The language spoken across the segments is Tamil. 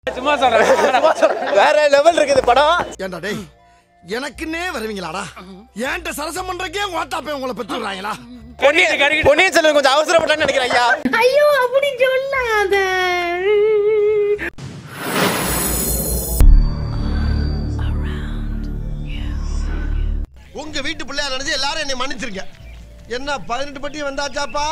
சும்மா சொல்றேன் வேற லெவல் இருக்குது படம் ஏண்டா டேய் எனக்குன்னே வருவீங்களாடா ஏன்ட்ட சரசம் பண்றக்கே ஓட்டாப்பே உங்களை பெற்றுறாங்களா பொன்னியின் கருகி பொன்னியின் செல்வன் கொஞ்சம் அவசரப்பட்டான்னு நினைக்கிறேன் ஐயா ஐயோ அப்படி சொல்லாத உங்க வீட்டு பிள்ளையா நினைச்சு எல்லாரும் என்னை மன்னிச்சிருங்க என்ன பதினெட்டு பட்டி வந்தாச்சாப்பா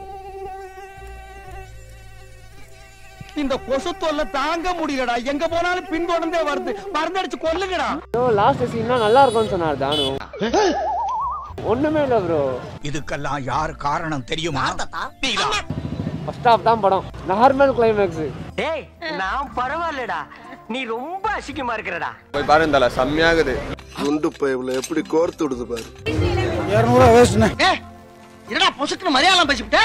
இந்த கொசு தொல்லை தாங்க முடியலடா எங்க போனாலும் பின்தொடர்ந்தே வருது மருந்தடிச்சு கொல்லுங்கடா லாஸ்ட் சீன்னா நல்லா இருக்கும்னு சொன்னார் தானு ஒண்ணுமே இல்ல ப்ரோ இதுக்கெல்லாம் யார் காரணம் தெரியுமா நீதான். ஃபர்ஸ்ட் ஹாஃப் தான் படம் நார்மல் கிளைமேக்ஸ் டேய் நான் பரவாயில்லடா நீ ரொம்ப அசிங்கமா இருக்கிறடா போய் பாருங்க தல செம்மையாகுது குண்டு பைப்ல எப்படி கோர்த்து விடுது பாரு என்னடா பொசுக்குன்னு மலையாளம் பேசிவிட்ட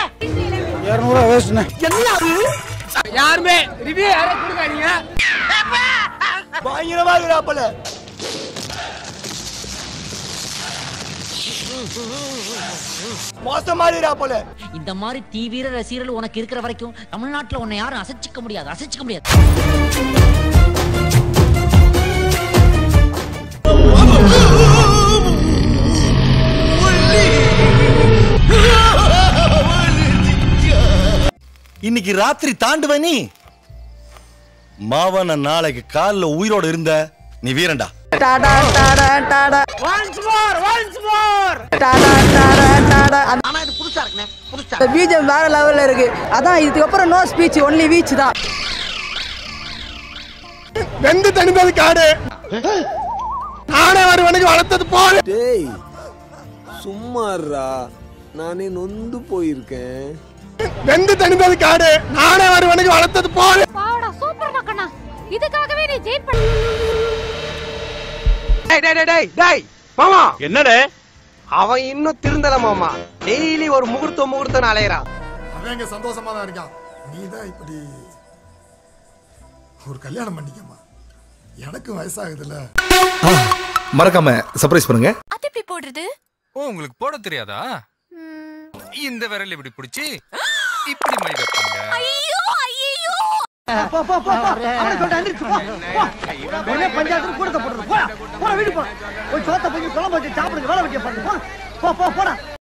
யாருமே ரிவ்யூ யாரும் கொடுக்காதீங்க பயங்கரமா இருக்கிறாப்பல மோசமா இருக்கிறாப்பல இந்த மாதிரி தீவிர ரசிகர்கள் உனக்கு இருக்கிற வரைக்கும் தமிழ்நாட்டுல உன்னை யாரும் அசைச்சிக்க முடியாது அசைச்சிக்க முடியாது இன்னைக்கு ராத்திரி தாண்டுவ நீ மாவன நாளைக்கு கால்ல உயிரோட இருந்த நீ வீரன்டா ஆனா இது புதுசா இருக்குனே புதுசா பீஜம் வேற லெவல்ல இருக்கு அதான் இதுக்கப்புறம் நோ ஸ்பீச் ஒன்லி வீச் தான் வெந்து தணிந்தது காடு நானே வருவனுக்கு வளர்த்தது போல டேய் சும்மாறா நானே நொந்து போயிருக்கேன் வெந்து தணிந்தது காடு நானே வருவனுக்கு வளர்த்தது போல பாவடா சூப்பர் மக்கண்ணா இதுக்காகவே நீ ஜெயிட் பண்ண டேய் டேய் டேய், டேய் டேய் மாமா என்னடே அவன் இன்னும் திருந்தல மாமா டெய்லி ஒரு முகூர்த்தம் முகூர்த்தம் அலையறான் அவன் இங்க சந்தோஷமா தான் இருக்கான் நீ தான் இப்படி ஒரு கல்யாணம் பண்ணிக்கமா எனக்கும் வயசாகுதுல்ல மறக்காம சர்ப்ரைஸ் பண்ணுங்க அது எப்படி போடுறது ஓ உங்களுக்கு போட தெரியாதா இந்த விரல் இப்படி பிடிச்சி இப்படி மை வைப்பாங்க ஐயோ ஐயோ போ போ போ போ அவனை சொல்லிட்டு எந்திரிச்சு போ போ உடனே பஞ்சாயத்து கூடத்தை போடுறது போடா போடா வீடு போ போய் சோத்த போய் குழம்பு வச்சு சாப்பிடுங்க வேலை வைக்க பாருங்க போ போ போ போடா